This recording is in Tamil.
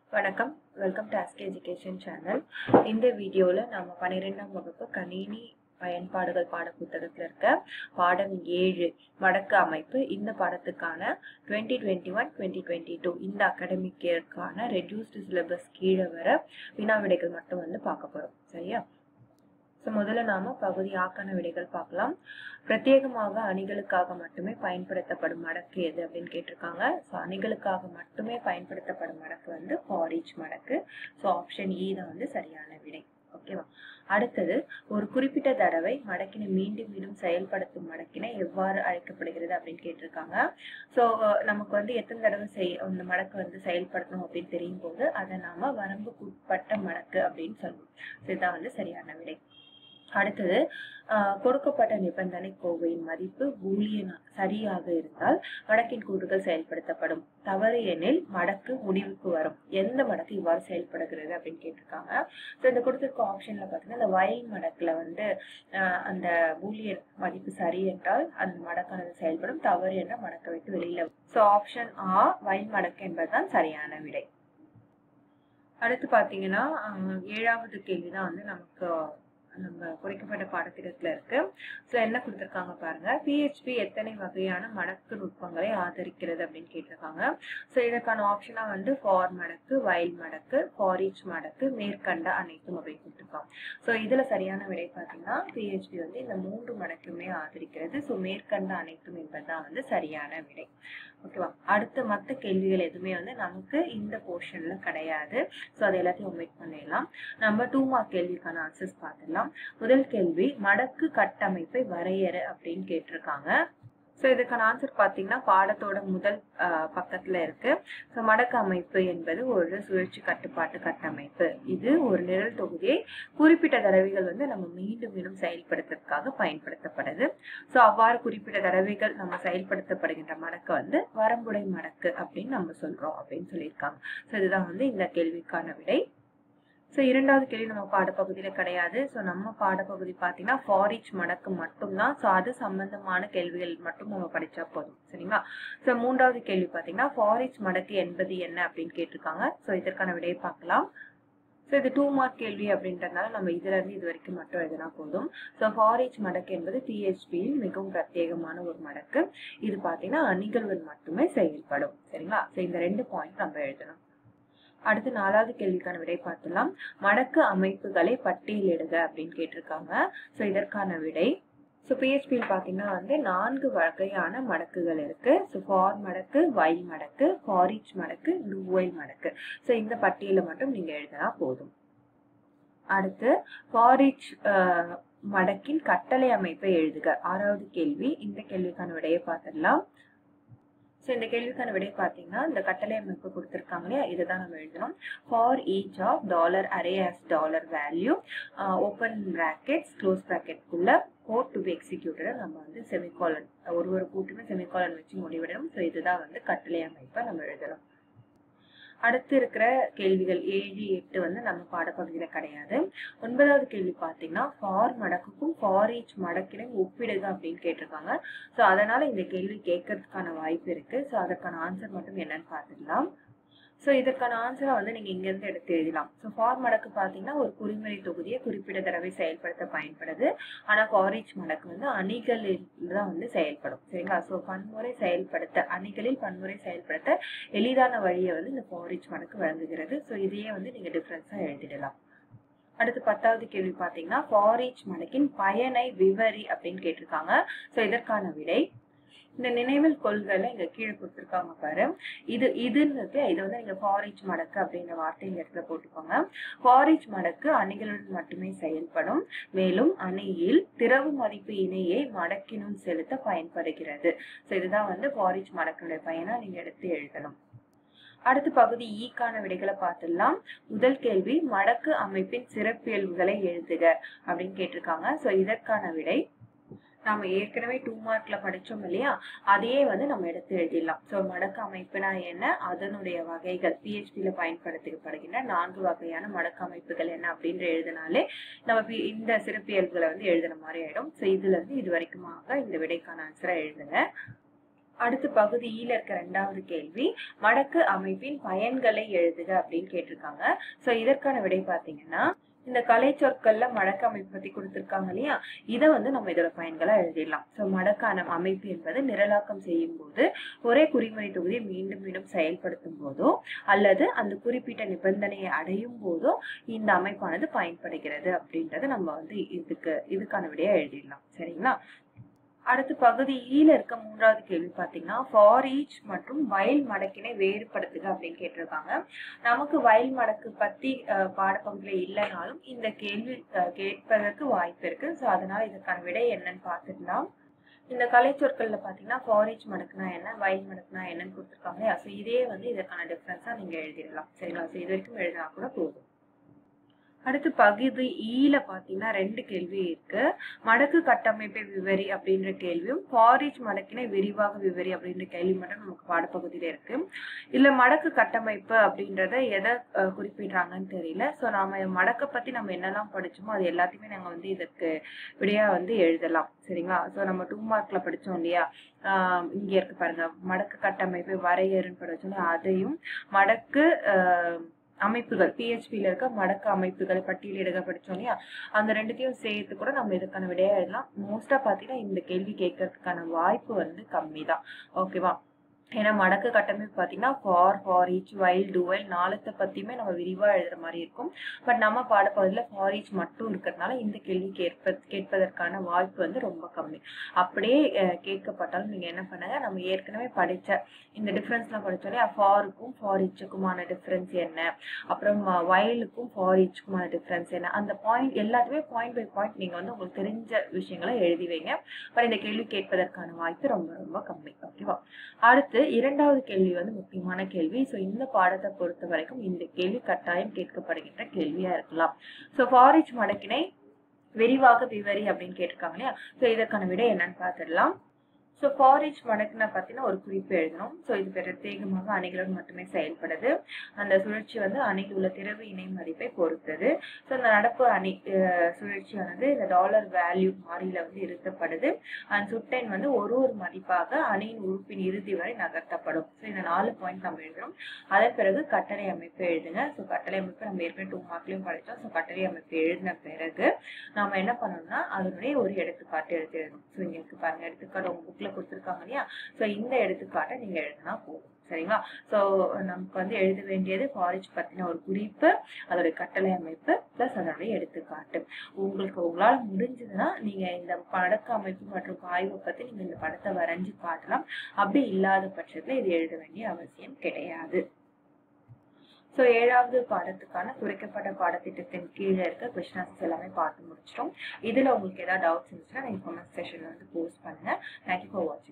வணக்கம் welcome to Ask education channel இந்த வீடியோவில் நம்ம பன்னிரெண்டாம் வகுப்பு கணினி பயன்பாடுகள் பாடப்புத்தகத்தில் இருக்க பாடம் ஏழு வடக்கு அமைப்பு இந்த பாடத்துக்கான twenty twenty one twenty twenty two இந்த அகாடமிக் இயர்க்கான ரெடியூஸ்டு சிலபஸ் கீழே வர வினா விடைகள் மட்டும் வந்து பார்க்க போகிறோம் சரியா ஸோ முதல்ல நாம பகுதி ஆக்கான விடைகள் பார்க்கலாம் பிரத்யேகமாக அணிகளுக்காக மட்டுமே பயன்படுத்தப்படும் மடக்கு எது அப்படின்னு கேட்டிருக்காங்க ஸோ அணிகளுக்காக மட்டுமே பயன்படுத்தப்படும் மடக்கு வந்து ஃபாரிச் மடக்கு ஸோ ஆப்ஷன் இ தான் வந்து சரியான விடை ஓகேவா அடுத்தது ஒரு குறிப்பிட்ட தடவை மடக்கினை மீண்டும் மீண்டும் செயல்படுத்தும் மடக்கினை எவ்வாறு அழைக்கப்படுகிறது அப்படின்னு கேட்டிருக்காங்க ஸோ நமக்கு வந்து எத்தனை தடவை செய் அந்த மடக்கு வந்து செயல்படுத்தணும் அப்படின்னு தெரியும் போது அதை நாம வரம்புக்குட்பட்ட மடக்கு அப்படின்னு சொல்லுவோம் ஸோ இதுதான் வந்து சரியான விடை அடுத்தது கொடுக்கப்பட்ட நிபந்தனை கோவையின் மதிப்பு பூலியன் சரியாக இருந்தால் மடக்கின் கூறுகள் செயல்படுத்தப்படும் தவறு எனில் மடக்கு முடிவுக்கு வரும் எந்த மடக்கு இவ்வாறு செயல்படுகிறது அப்படின்னு கேட்டிருக்காங்க ஸோ இந்த கொடுத்திருக்க ஆப்ஷன்ல பார்த்தீங்கன்னா இந்த வயல் மடக்குல வந்து அந்த பூலியன் மதிப்பு சரி என்றால் அந்த மடக்கானது செயல்படும் தவறு என்ற மடக்கை விட்டு வெளியில ஸோ ஆப்ஷன் ஆ வயல் மடக்கு என்பதுதான் சரியான விடை அடுத்து பார்த்தீங்கன்னா ஏழாவது கேள்விதான் வந்து நமக்கு நம்ம குறைக்கப்பட்ட பாடத்திட்டத்துல இருக்கு ஸோ என்ன கொடுத்துருக்காங்க பாருங்க பிஹெச்பி எத்தனை வகையான மடக்கு நுட்பங்களை ஆதரிக்கிறது அப்படின்னு கேட்டிருக்காங்க ஸோ இதற்கான ஆப்ஷனா வந்து ஃபார் மடக்கு வயல் மடக்கு ஃபாரிச் மடக்கு மேற்கண்ட அனைத்தும் அப்படின்னு கொடுத்துருக்காங்க ஸோ இதுல சரியான விடை பார்த்தீங்கன்னா பிஹெச்பி வந்து இந்த மூன்று மடக்குமே ஆதரிக்கிறது ஸோ மேற்கண்ட அனைத்தும் என்பதுதான் வந்து சரியான விடை ஓகேவா அடுத்து மற்ற கேள்விகள் எதுவுமே வந்து நமக்கு இந்த போர்ஷன்ல கிடையாது ஸோ அதை எல்லாத்தையும் ஒமிட் பண்ணிடலாம் நம்ம டூ மார்க் கேள்விக்கான ஆன்சர்ஸ் பார்த்துடலாம் முதல் கேள்வி மடக்கு கட்டமைப்பை வரையற அப்படின்னு கேட்டிருக்காங்க ஸோ இதுக்கான ஆன்சர் பார்த்தீங்கன்னா பாடத்தோட முதல் பக்கத்தில் இருக்கு ஸோ மடக்கு அமைப்பு என்பது ஒரு சுழற்சி கட்டுப்பாட்டு கட்டமைப்பு இது ஒரு நிழல் தொகுதியை குறிப்பிட்ட தடவைகள் வந்து நம்ம மீண்டும் மீண்டும் செயல்படுத்துறதுக்காக பயன்படுத்தப்படுது ஸோ அவ்வாறு குறிப்பிட்ட தடவைகள் நம்ம செயல்படுத்தப்படுகின்ற மடக்கு வந்து வரம்புடை மடக்கு அப்படின்னு நம்ம சொல்றோம் அப்படின்னு சொல்லியிருக்காங்க ஸோ இதுதான் வந்து இந்த கேள்விக்கான விடை ஸோ இரண்டாவது கேள்வி நம்ம பாடப்பகுதியில் கிடையாது ஸோ நம்ம பாடப்பகுதி பார்த்தீங்கன்னா ஃபாரிச் மடக்கு மட்டும்தான் ஸோ அது சம்பந்தமான கேள்விகள் மட்டும் நம்ம படித்தா போதும் சரிங்களா ஸோ மூன்றாவது கேள்வி பார்த்தீங்கன்னா ஃபாரிச் மடக்கு என்பது என்ன அப்படின்னு கேட்டிருக்காங்க ஸோ இதற்கான விடையை பார்க்கலாம் ஸோ இது டூ மார்க் கேள்வி அப்படின்றதுனால நம்ம இதுல இருந்து இது வரைக்கும் மட்டும் எழுதினா போதும் ஸோ ஃபாரிச் மடக்கு என்பது பிஹெச்பியில் மிகவும் பிரத்யேகமான ஒரு மடக்கு இது பார்த்தீங்கன்னா அணிகளுடன் மட்டுமே செயல்படும் சரிங்களா ஸோ இந்த ரெண்டு பாயிண்ட் நம்ம எழுதணும் அடுத்து நாலாவது கேள்விக்கான விடை பார்த்துலாம் மடக்கு அமைப்புகளை பட்டியலிடுக அப்படின்னு கேட்டிருக்காங்க ஸோ இதற்கான விடை ஸோ பிஹெச்பியில் பார்த்தீங்கன்னா வந்து நான்கு வகையான மடக்குகள் இருக்கு ஸோ ஃபார் மடக்கு வைல் மடக்கு ஃபாரிச் மடக்கு டூவைல் மடக்கு ஸோ இந்த பட்டியலை மட்டும் நீங்க எழுதினா போதும் அடுத்து ஃபாரிச் மடக்கின் கட்டளை அமைப்பை எழுதுக ஆறாவது கேள்வி இந்த கேள்விக்கான விடையை பார்த்துடலாம் ஸோ இந்த கேள்விக்கான விடை பார்த்தீங்கன்னா இந்த கட்டளை அமைப்பு கொடுத்துருக்காங்க இல்லையா இதை தான் நம்ம எழுதணும் for each of dollar array as dollar value open brackets close ப்ராக்கெட்குள்ள கோட் டு பி எக்ஸிக்யூட்டட் நம்ம வந்து செமிகாலன் ஒரு ஒரு கூட்டுமே செமிகாலன் வச்சு முடிவிடணும் ஸோ இதுதான் வந்து கட்டளை அமைப்பை நம்ம எழுதணும் அடுத்து இருக்கிற கேள்விகள் ஏழு எட்டு வந்து நம்ம பாடப்பகுதியில் கிடையாது ஒன்பதாவது கேள்வி பார்த்தீங்கன்னா ஃபார் மடக்குக்கும் ஃபார் ஈச் மடக்கினையும் ஒப்பிடுக அப்படின்னு கேட்டிருக்காங்க ஸோ அதனால இந்த கேள்வி கேட்கறதுக்கான வாய்ப்பு இருக்கு ஸோ அதற்கான ஆன்சர் மட்டும் என்னன்னு பார்த்துக்கலாம் ஸோ இதற்கான ஆன்சரை வந்து நீங்கள் இங்கேருந்து எடுத்து எழுதலாம் ஸோ ஃபார் மடக்கு பார்த்தீங்கன்னா ஒரு குறிமுறை தொகுதியை குறிப்பிட்ட தடவை செயல்படுத்த பயன்படுது ஆனால் ஃபாரிச் மடக்கு வந்து அணிகளில் தான் வந்து செயல்படும் சரிங்களா ஸோ பன்முறை செயல்படுத்த அணிகளில் பன்முறை செயல்படுத்த எளிதான வழியை வந்து இந்த ஃபாரிச் மடக்கு வழங்குகிறது ஸோ இதையே வந்து நீங்கள் டிஃப்ரென்ஸாக எழுதிடலாம் அடுத்து பத்தாவது கேள்வி பார்த்தீங்கன்னா ஃபாரிச் மடக்கின் பயனை விவரி அப்படின்னு கேட்டிருக்காங்க ஸோ இதற்கான விடை இந்த நினைவில் கொள்கையில இங்க கீழே கொடுத்துருக்காங்க பாரு இது இதுன்றது இதை வந்து நீங்க ஃபாரிச் மடக்கு அப்படின்ற வார்த்தை இந்த இடத்துல போட்டுக்கோங்க ஃபாரிச் மடக்கு அணிகளுடன் மட்டுமே செயல்படும் மேலும் அணியில் திறவு மதிப்பு இணையை மடக்கினும் செலுத்த பயன்படுகிறது ஸோ இதுதான் வந்து ஃபாரிச் மடக்குடைய பயனா நீங்க எடுத்து எழுதணும் அடுத்த பகுதி ஈக்கான விடைகளை பார்த்துடலாம் முதல் கேள்வி மடக்கு அமைப்பின் சிறப்பியல்புகளை எழுதுக அப்படின்னு கேட்டிருக்காங்க ஸோ இதற்கான விடை நாம ஏற்கனவே டூ மார்க்ல படிச்சோம் இல்லையா அதையே வந்து நம்ம எடுத்து எழுதிடலாம் ஸோ மடக்கு அமைப்புனா என்ன அதனுடைய வகைகள் பிஹெச்பியில பயன்படுத்தப்படுகின்ற நான்கு வகையான மடக்கு அமைப்புகள் என்ன அப்படின்ற எழுதினாலே நம்ம இந்த சிறப்பியல்புகளை வந்து எழுதுன மாதிரி ஆயிடும் ஸோ இதுல இருந்து இது வரைக்குமாக இந்த விடைக்கான ஆன்சரை எழுதுங்க அடுத்து பகுதியில இருக்க ரெண்டாவது கேள்வி மடக்கு அமைப்பின் பயன்களை எழுதுக அப்படின்னு கேட்டிருக்காங்க சோ இதற்கான விடை பாத்தீங்கன்னா இந்த கலை சொற்கள்ல மடக்கு அமைப்பு பத்தி கொடுத்திருக்காங்க இல்லையா இதை வந்து நம்ம இதோட பயன்களா எழுதிடலாம் சோ மடக்கான அமைப்பு என்பது நிரலாக்கம் செய்யும் போது ஒரே குறிமுறை தொகுதியை மீண்டும் மீண்டும் செயல்படுத்தும் போதோ அல்லது அந்த குறிப்பிட்ட நிபந்தனையை அடையும் போதோ இந்த அமைப்பானது பயன்படுகிறது அப்படின்றத நம்ம வந்து இதுக்கு இதுக்கான விடையா எழுதிடலாம் சரிங்களா அடுத்து பகுதி ஈல இருக்க மூன்றாவது கேள்வி பாத்தீங்கன்னா ஃபார் ஈச் மற்றும் வயல் மடக்கினை வேறுபடுத்துக அப்படின்னு கேட்டிருக்காங்க நமக்கு வயல் மடக்கு பத்தி அஹ், பாடப்பகுதியில இல்லைனாலும் இந்த கேள்வி அஹ், கேட்பதற்கு வாய்ப்பு இருக்கு ஸோ அதனால இதுக்கான விடை என்னன்னு பார்த்துக்கலாம் இந்த கலை சொற்கள்ல பாத்தீங்கன்னா ஃபாரிச் மடக்குனா என்ன வயல் மடக்குனா என்னன்னு கொடுத்துருக்காங்க இல்லையா ஸோ இதே வந்து இதற்கான டிஃபரன்ஸா நீங்க எழுதிடலாம் சரிங்களா ஸோ இது வரைக்கும் எழுதினா கூட போதும் அடுத்து பகுதி ஈல பாத்தீங்கன்னா ரெண்டு கேள்வி இருக்கு மடக்கு கட்டமைப்பை விவரி அப்படின்ற கேள்வியும் ஃபாரிச் மடக்கினை விரிவாக விவரி அப்படின்ற கேள்வி மட்டும் நமக்கு பாடப்பகுதியில இருக்கு இதுல மடக்கு கட்டமைப்பு அப்படின்றத எதை அஹ், குறிப்பிடுறாங்கன்னு தெரியல ஸோ நாம மடக்க பத்தி நம்ம என்னெல்லாம் படிச்சோமோ அது எல்லாத்தையுமே நாங்க வந்து இதற்கு விடையா வந்து எழுதலாம் சரிங்களா ஸோ நம்ம டூ மார்க்ல படிச்சோம் இல்லையா ஆஹ் இங்க இருக்கு பாருங்க மடக்கு கட்டமைப்பு வரையறுன்னு படிச்சோம் அதையும் மடக்கு ஆஹ் அமைப்புகள் பிஹெச்பியில் இருக்க மடக்கு அமைப்புகளை பட்டியலிடுக படிச்சோம் இல்லையா அந்த ரெண்டுத்தையும் சேர்த்து கூட நம்ம இதுக்கான விடையா எழுதலாம் மோஸ்டா பாத்தீங்கன்னா இந்த கேள்வி கேட்கறதுக்கான வாய்ப்பு வந்து கம்மி தான் ஓகேவா ஏன்னா மடக்கு கட்டமைப்பு பார்த்தீங்கன்னா for for each while do while நாளத்தை பற்றியுமே நம்ம விரிவாக எழுதுற மாதிரி இருக்கும் பட் நம்ம பாடப்பகுதியில் ஃபார் ஈச் மட்டும் இருக்கிறதுனால இந்த கேள்வி கேட்ப கேட்பதற்கான வாய்ப்பு வந்து ரொம்ப கம்மி அப்படியே அஹ், கேட்கப்பட்டாலும் நீங்கள் என்ன பண்ணுங்க நம்ம ஏற்கனவே படித்த இந்த டிஃப்ரென்ஸ்லாம் படித்தோன்னே ஃபாருக்கும் ஃபார் ஈச்சுக்குமான டிஃப்ரென்ஸ் என்ன அப்புறம் வயலுக்கும் ஃபார் ஈச்சுக்குமான டிஃப்ரென்ஸ் என்ன அந்த பாயிண்ட் எல்லாத்தையுமே பாயிண்ட் பை பாயிண்ட் நீங்கள் வந்து உங்களுக்கு தெரிஞ்ச விஷயங்களை எழுதி வைங்க பட் இந்த கேள்வி கேட்பதற்கான வாய்ப்பு ரொம்ப ரொம்ப கம்மி ஓகேவா அடுத்து இரண்டாவது கேள்வி வந்து முக்கியமான கேள்வி ஸோ இந்த பாடத்தை பொறுத்த வரைக்கும் இந்த கேள்வி கட்டாயம் கேட்கப்படுகின்ற கேள்வியா இருக்கலாம் ஸோ ஃபாரிச் மடக்கினை விரிவாக விவரி அப்படின்னு கேட்டிருக்காங்க இல்லையா ஸோ இதற்கான விடை என்னன்னு பார்த்துடலாம் ஸோ ஃபாரிச் மடக்குனா பார்த்தீங்கன்னா ஒரு குறிப்பு எழுதணும் ஸோ இது பிரத்யேகமாக அணிகளுடன் மட்டுமே செயல்படுது அந்த சுழற்சி வந்து அணியில் உள்ள திரவு இணை மதிப்பை பொறுத்தது ஸோ இந்த நடப்பு அணி அஹ், சுழற்சியானது இந்த டாலர் வேல்யூ மாறியில வந்து இருத்தப்படுது அந்த சுட்டெண் வந்து ஒரு ஒரு மதிப்பாக அணியின் உறுப்பின் இறுதி வரை நகர்த்தப்படும் ஸோ இந்த நாலு பாயிண்ட் நம்ம எழுதுறோம் அதன் பிறகு கட்டளை அமைப்பு எழுதுங்க ஸோ கட்டளை அமைப்பு நம்ம ஏற்கனவே டூ மார்க்லையும் படித்தோம் ஸோ கட்டளை அமைப்பு எழுதின பிறகு நாம என்ன பண்ணணும்னா அதனுடைய ஒரு எடுத்துக்காட்டு எடுத்து எழுதணும் ஸோ இங்க இருக்கு பாருங்க எடுத்துக்காட்டு உங்க புக்ல கொடுத்துருக்காங்க இல்லையா ஸோ இந்த எடுத்துக்காட்டை நீங்க எழுதினா போதும் சரிங்களா ஸோ நமக்கு வந்து எழுத வேண்டியது ஃபாரிச் பத்தின ஒரு குறிப்பு அதோடைய கட்டளை அமைப்பு பிளஸ் அதனுடைய எடுத்துக்காட்டு உங்களுக்கு உங்களால முடிஞ்சதுன்னா நீங்க இந்த படக்க அமைப்பு மற்றும் ஆய்வை பத்தி நீங்க இந்த படத்தை வரைஞ்சு காட்டலாம் அப்படி இல்லாத பட்சத்துல இது எழுத வேண்டிய அவசியம் கிடையாது ஸோ ஏழாவது பாடத்துக்கான குறைக்கப்பட்ட பாடத்திட்டத்தின் கீழே இருக்க கொஸ்டின்ஸ் எல்லாமே பார்த்து முடிச்சிட்டோம் இதுல உங்களுக்கு ஏதாவது டவுட்ஸ் இருந்துச்சுன்னா நீங்க கமெண்ட் செஷன்ல வந்து போஸ்ட் பண்ணுங்க தேங்க்யூ ஃபார் வாட்சிங்